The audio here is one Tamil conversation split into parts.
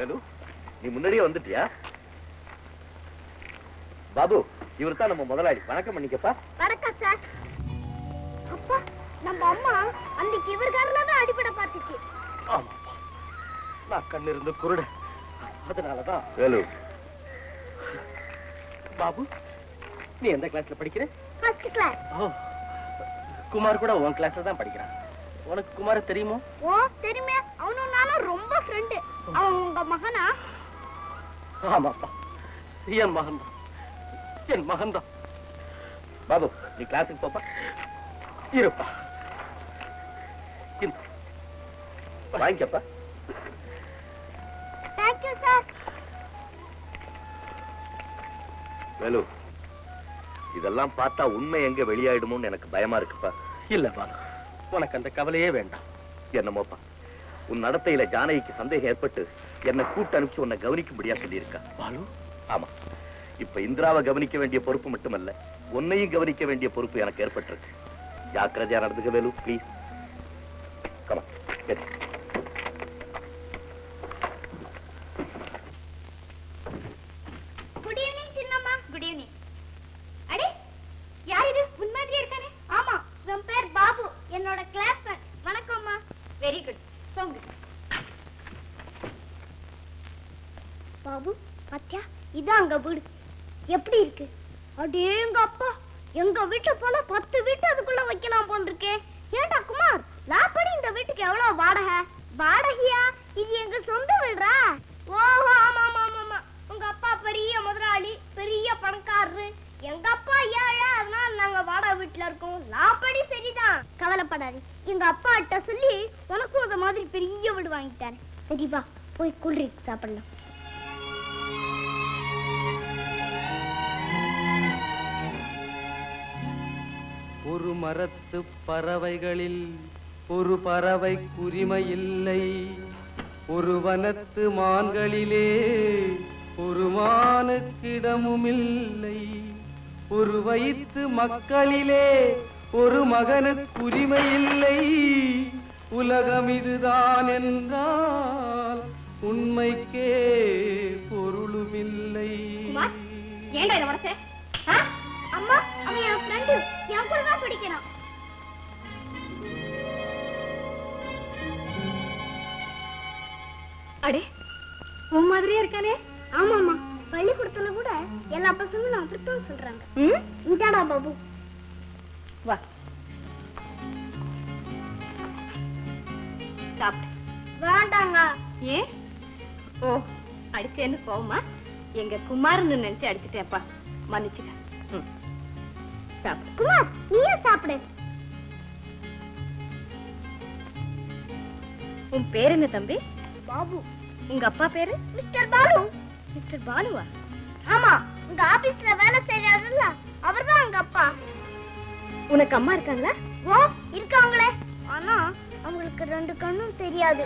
வேலு நீ முன்னாடியே வந்துட்டியா பாபு இவர் தான் நம்ம முதலாளி வணக்கம் பண்ணிக்கப்பா வணக்கம் சார் அப்பா நம்ம அம்மா அன்னைக்கு இவர் காரில் தான் அடிபட பார்த்துச்சு ஆமாப்பா நான் கண்ணு இருந்து குருட அதனாலதான் வேலு பாபு நீ எந்த கிளாஸ்ல படிக்கிற ஃபர்ஸ்ட் கிளாஸ் ஓ குமார் கூட உன் கிளாஸ்ல தான் படிக்கிறான் உனக்கு குமார தெரியுமோ ஓ தெரியுமே அவனும் நானும் ரொம்ப ஃப்ரெண்டு அவன் உங்க மகனா ஆமாப்பா என் மகன்தான் என் மகன்தான் பாபு நீ கிளாஸுக்கு போப்பா இருப்பா இந்த. வாங்கிக்கப்பா தேங்க்யூ சார் வேலு இதெல்லாம் பார்த்தா உண்மை எங்க வெளியாயிடுமோன்னு எனக்கு பயமா இருக்குப்பா இல்ல பாலு உனக்கு அந்த கவலையே வேண்டாம் என்னமோப்பா உன் நடத்தையில ஜானகிக்கு சந்தேகம் ஏற்பட்டு என்னை கூட்டு அனுப்பிச்சு உன்னை கவனிக்கும்படியா சொல்லியிருக்கா பாலு ஆமா இப்ப இந்திராவை கவனிக்க வேண்டிய பொறுப்பு மட்டுமல்ல உன்னையும் கவனிக்க வேண்டிய பொறுப்பு எனக்கு ஏற்பட்டிருக்கு ஜாக்கிரதையா நடந்துக்க Velu please come good evening சின்னம்மா குட் ஈவினிங் அடே யார் இது உன் மாதிரி இருக்கானே ஆமா என் பேர் பாபு என்னோட கிளாஸ்மேட் வணக்கம்மா வெரி குட் போங்க பாபு பாத்தியா இதான் அங்க வீடு எப்படி இருக்கு அடேங்க அப்பா எங்க வீட்டை போல பத்து வீட்டு அதுக்குள்ள வைக்கலாம் போல் இருக்கே ஏண்டா குமார் லாப்படி இந்த வீட்டுக்கு எவ்வளவு வாடகை வாடகையா இது எங்க சொந்த வீடுடா ஓஹோ ஆமா ஆமா ஆமா ஆமா உங்க அப்பா பெரிய முதலாளி பெரிய பணக்காரரு எங்க அப்பா ஏழை அதனால நாங்க வாடகை வீட்டுல இருக்கோம் லாப்படி சரிதான் கவலைப்படாது எங்க அப்பா கிட்ட சொல்லி உனக்கும் அந்த மாதிரி பெரிய வீடு வாங்கி தரேன் சரி வா போய் கூல்ட்ரிங்க் சாப்பிடலாம் ஒரு மரத்து பறவைகளில் ஒரு பறவை குறிமை இல்லை ஒரு வனத்து மான்களிலே ஒரு மானுக்கிடமும் இல்லை ஒரு வயிற்று மக்களிலே ஒரு மகனுக்கு உரிமை இல்லை உலகம் இதுதான் என்றால் உண்மைக்கே பொருளுமில்லை குமார், ஏன்டா இதை உடைச்ச ஆ? அம்மா அவன் என் ஃப்ரெண்டு என் கூட தான் படிக்கிறான் அடே உன் மாதிரியே இருக்கானே ஆமாமா பள்ளிக்கூடத்துல கூட எல்லா பசங்களும் அப்படித்தான் சொல்றாங்க ம் இந்தாடா பாபு வா சாப்பிடு வேண்டாங்க ஏன் ஓ அடிச்சேன்னு கோவமா எங்க குமார்னு நினைச்சு அடிச்சிட்டேன்ப்பா மன்னிச்சுக்க ம். சாப்பிடு குமார் நீயே சாப்பிடு உன் பேர் என்ன தம்பி பாபு உங்க அப்பா பேரு மிஸ்டர் பாலு மிஸ்டர் பாலுவா ஆமா உங்க ஆபீஸ்ல வேலை செய்யறாருல்ல அவர்தான் எங்க அப்பா உனக்கு அம்மா இருக்காங்களா ஓ இருக்காங்களே ஆனா அவங்களுக்கு ரெண்டு கண்ணும் தெரியாது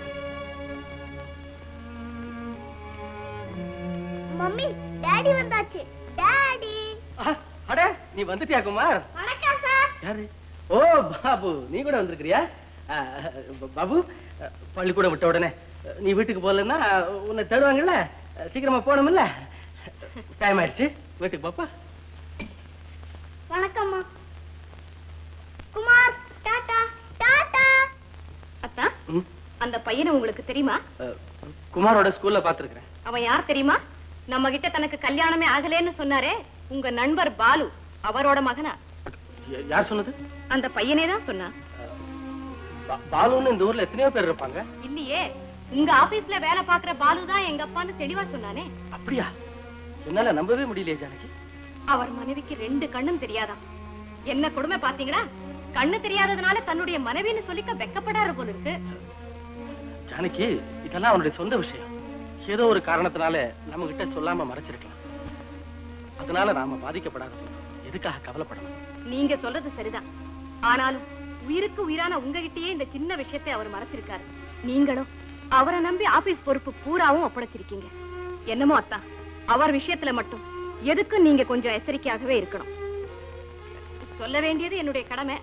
மம்மி டாடி வந்தாச்சு டாடி அட நீ வந்துட்டியா குமார் வணக்கம் சார் யாரு ஓ பாபு நீ கூட வந்திருக்கிறியா ஆ, பாபு பள்ளிக்கூடம் விட்ட உடனே நீ வீட்டுக்கு போகலன்னா உன்னை தேடுவாங்கல்ல சீக்கிரமா போகணும்ல டைம் ஆயிடுச்சு வீட்டுக்கு பாப்பா வணக்கம்மா குமார் டாடா டாடா அத்தா ம், அந்த பையனை உங்களுக்கு தெரியுமா அஹ், குமாரோட ஸ்கூல்ல பாத்துருக்கிறேன் அவன் யார் தெரியுமா நம்ம கிட்ட தனக்கு கல்யாணமே ஆகலேன்னு சொன்னாரே உங்க நண்பர் பாலு அவரோட மகனா யார் சொன்னது அந்த பையனே தான் சொன்னான் பா- பாலுன்னு இந்த ஊர்ல எத்தனையோ பேர் இருப்பாங்க இல்லையே உங்க ஆபீஸ்ல வேலை பாக்குற பாலு தான் எங்க அப்பான்னு தெளிவா சொன்னானே அப்படியா என்னால நம்பவே முடியலையே ஜானகி அவர் மனைவிக்கு ரெண்டு கண்ணும் தெரியாதாம் என்ன கொடுமை பாத்தீங்களா கண்ணு தெரியாததுனால தன்னுடைய மனைவின்னு சொல்லிக்க வெக்கப்படாரு போல இருக்கு ஜானகி இதெல்லாம் அவனுடைய சொந்த விஷயம் ஏதோ ஒரு காரணத்தினால நம்ம கிட்ட சொல்லாம மறைச்சிருக்கலாம் அதனால நாம பாதிக்கப்படாத எதுக்காக கவலைப்படணும் நீங்க சொல்றது சரிதான் ஆனாலும் உயிருக்கு உயிரான உங்ககிட்டயே இந்த சின்ன விஷயத்தை அவர் மறைச்சிருக்காரு நீங்களும் அவரை நம்பி ஆபீஸ் பொறுப்பு பூராவும் ஒப்படைச்சிருக்கீங்க என்னமோ அத்தா அவர் விஷயத்துல மட்டும் எதுக்கும் நீங்க கொஞ்சம் எச்சரிக்கையாகவே இருக்கணும் சொல்ல வேண்டியது என்னுடைய கடமை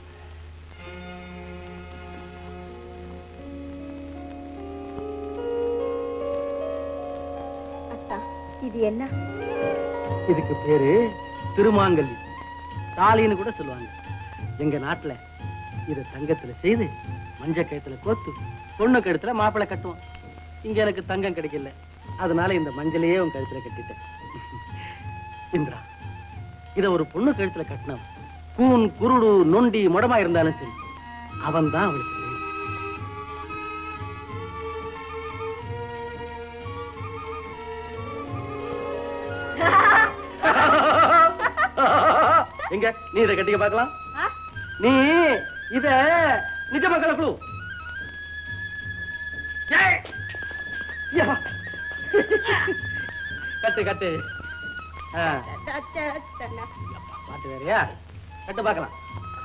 இது என்ன இதுக்கு பேரு திருமாங்கல்லி தாலின்னு கூட சொல்லுவாங்க எங்க நாட்டுல இத தங்கத்துல செய்து மஞ்ச கயத்துல கோத்து பொண்ணு கழுத்துல மாப்பிள்ளை கட்டுவோம் இங்க எனக்கு தங்கம் கிடைக்கல அதனால இந்த மஞ்சளையே உன் கழுத்துல கட்டிட்டேன் இந்திரா இத ஒரு பொண்ணு கழுத்துல கட்டினவன் கூன் குருடு நொண்டி முடமா இருந்தாலும் சரி அவன் தான் அவளுக்கு வேணும். எங்க நீ இதை கட்டிக்க பார்க்கலாம் ஆ? நீ இத நிஜ மக்கள குழு ஏய்! யா! கட்டு கட்டு ஆ, பாட்டு வேறையா கட்டு பார்க்கலாம்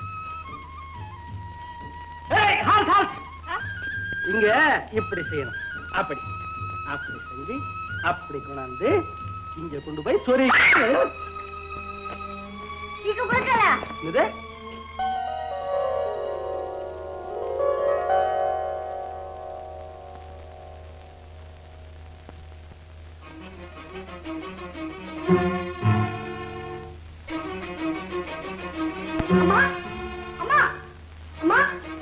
ஏய், halt, halt! இங்க இப்படி செய்யணும் அப்படி அப்படி செஞ்சு அப்படி கொண்டாந்து இங்க கொண்டு போய் சொரி இங்க கொடுக்கல இது அம்மா அம்மா அம்மா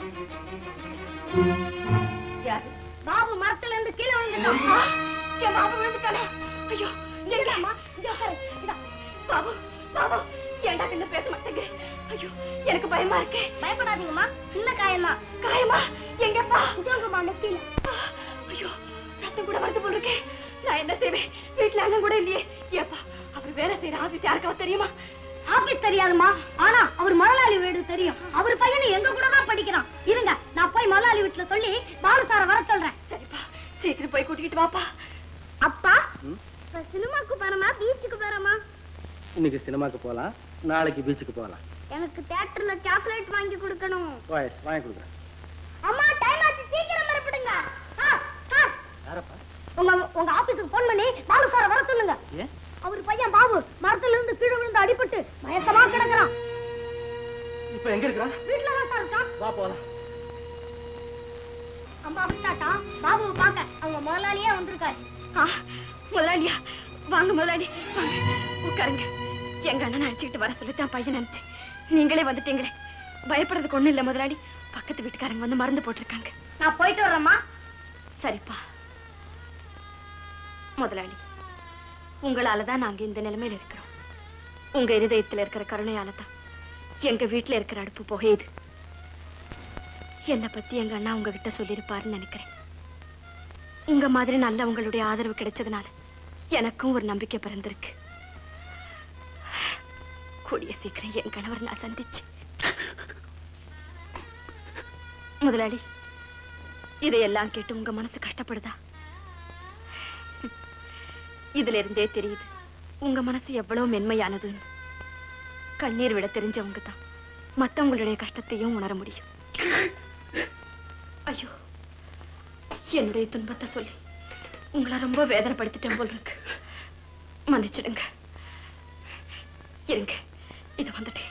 யாரு பாபு மரத்துல இருந்து கீழே விழுந்துட்டான் என் பாபு விழுந்துட்டானே ஐயோ எங்க அம்மா இந்த உட்காரு இந்தா. பாபு பாபு ஏன்டா கண்ணு பேச மாட்டேங்க ஐயோ எனக்கு பயமா இருக்கே பயப்படாதீங்கம்மா சின்ன காயம்தான் காயமா எங்கப்பா இதுங்கம்மா நெத்தியில ஐயோ ரத்தம் கூட வருது போல இருக்கே நான் என்ன செய்வேன் வீட்டுல அண்ணன் கூட இல்லையே ஏப்பா அவர் வேலை செய்யற ஆபீஸ் யாருக்காவது தெரியுமா ஆபீஸ் தெரியாதும்மா ஆனா அவர் முதலாளி வீடு தெரியும் அவர் பையனை எங்க கூட தான் படிக்கிறான் இருங்க நான் போய் முதலாளி வீட்டுல சொல்லி பாலு சார வர சொல்றேன் சரிப்பா சீக்கிரம் போய் கூட்டிக்கிட்டு வாப்பா அப்பா ம்? இப்ப சினிமாக்கு போறோமா பீச்சுக்கு போறோமா இன்னைக்கு சினிமாக்கு போலாம் நாளைக்கு பீச்சுக்கு போகலாம் எனக்கு தியேட்டர்ல சாக்லேட் வாங்கி கொடுக்கணும் வாய் வாங்கி கொடுக்குறேன் அம்மா டைம் ஆச்சு சீக்கிரம் மறுபடுங்க யாரப்பா உங்க உங்க ஆபீஸுக்கு போன் பண்ணி பாலு சார வர சொல்லுங்க ஏன் அவர் பையன் பாபு மரத்துல இருந்து கீழே விழுந்து அடிபட்டு மயக்கமா கிடக்குறான் இப்ப எங்க இருக்கிறா வீட்டுல தான் சார் இருக்கான் வா போலாம் அம்மா விட்டாட்டா பாபுவை பார்க்க அவங்க முதலாளியே வந்திருக்காரு ஆ, முதலாளியா வாங்க முதலாளி வாங்க உட்காருங்க எங்க அண்ணனை அழைச்சிக்கிட்டு வர சொல்லித்தான் பையன் நினைச்சு நீங்களே வந்துட்டீங்களே பயப்படுறதுக்கு ஒண்ணும் இல்ல முதலாளி பக்கத்து வீட்டுக்காரங்க வந்து மருந்து போட்டிருக்காங்க நான் போயிட்டு வர்றேம்மா சரிப்பா முதலாளி உங்களால தான் நாங்க இந்த நிலைமையில இருக்கிறோம் உங்க இருதயத்துல இருக்கிற கருணையால தான் எங்க வீட்டுல இருக்கிற அடுப்பு புகையுது என்னை பத்தி எங்க அண்ணா உங்ககிட்ட சொல்லியிருப்பாருன்னு நினைக்கிறேன் உங்க மாதிரி நல்ல உங்களுடைய ஆதரவு கிடைச்சதுனால எனக்கும் ஒரு நம்பிக்கை பிறந்திருக்கு கூடிய சீக்கிரம் என் கணவர் நான் சந்திச்சு முதலாளி இதையெல்லாம் கேட்டு உங்க மனசு கஷ்டப்படுதா இதுல இருந்தே தெரியுது உங்க மனசு எவ்வளவு மென்மையானதுன்னு கண்ணீர் விட தெரிஞ்சவங்க தான் மத்தவங்களுடைய கஷ்டத்தையும் உணர முடியும் ஐயோ என்னுடைய துன்பத்தை சொல்லி உங்களை ரொம்ப வேதனைப்படுத்திட்டேன் போல் இருக்கு மன்னிச்சிடுங்க இருங்க இது வந்துட்டேன்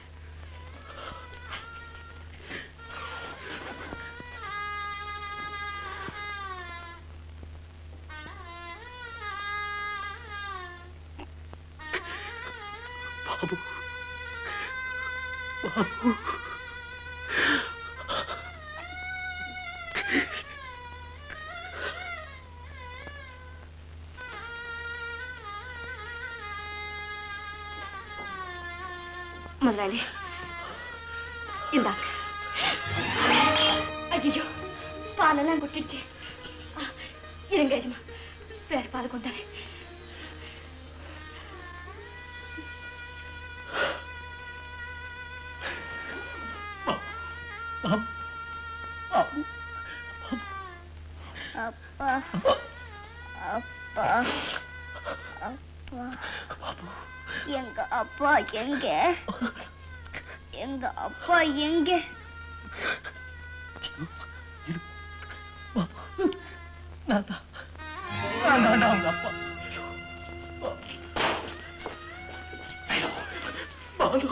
பாபு பாபு முதலாளி இந்தாங்க ஐயோ பாலெல்லாம் கொட்டிடுச்சு ஆ, இருங்க எஜமா வேற பால் கொண்டாரு அப்பா அப்பா அப்பா எங்க அப்பா எங்க எங்க அப்பா எங்க நான் தான் நான் தான் அவங்க அப்பா பாலு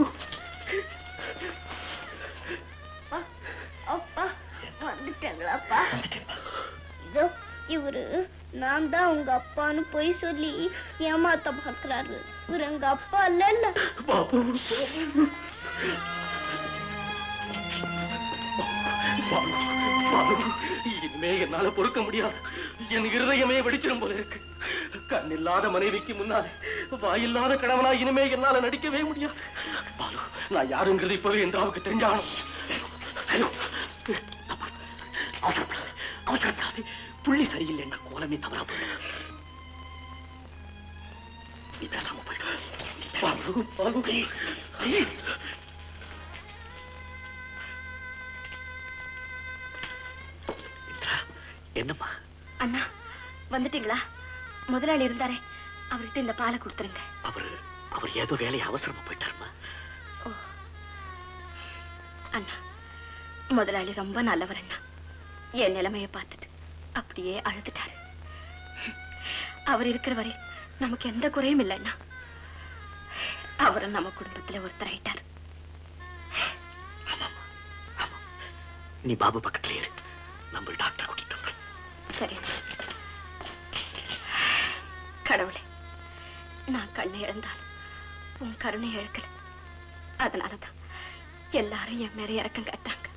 அப்பா வந்துட்டாங்களாப்பா இதோ இவரு நான் நான் தான் உங்க அப்பான்னு பொய் சொல்லி ஏமாத்த பாக்குறாரு இவர் எங்க அப்பா இல்ல பாபு பாபு, பாபு, இனிமே என்னால பொறுக்க முடியாது என் இருதயமே வெடிச்சிடும் போல இருக்கு கண்ணில்லாத மனைவிக்கு முன்னாலே வாயில்லாத கணவனா இனிமே என்னால நடிக்கவே முடியாது பாலு நான் யாருங்கிறது இப்பவே என்றாவுக்கு தெரிஞ்சாலும் ஐயோ, அவசரப்படாத அவசரப்படாது புள்ளி சரியில்லைன்னா கோலமே தவறா போயிடும் நீ பேசாம போயிடு பாலு பாலு ப்ளீஸ் ப்ளீஸ் என்னம்மா அண்ணா வந்துட்டீங்களா முதலாளி இருந்தாரே அவர்கிட்ட இந்த பாலை கொடுத்துருங்க அவர் அவர் ஏதோ வேலையை அவசரமா போயிட்டாருமா அண்ணா முதலாளி ரொம்ப நல்லவர் அண்ணா என் நிலைமைய பார்த்துட்டு அப்படியே அழுதுட்டாரு அவர் இருக்கிற வரை நமக்கு எந்த குறையும் இல்லை அண்ணா அவரும் நம்ம குடும்பத்துல ஒருத்தர் ஆயிட்டார் நீ பாபு பக்கத்துல இரு நம்ம டாக்டர் கூட்டிட்டு வந்து சரி கடவுளே நான் கண்ணை இழந்தாலும் உன் கருணை இழக்கல அதனாலதான் எல்லாரும் என் மேல இறக்கம் காட்டாங்க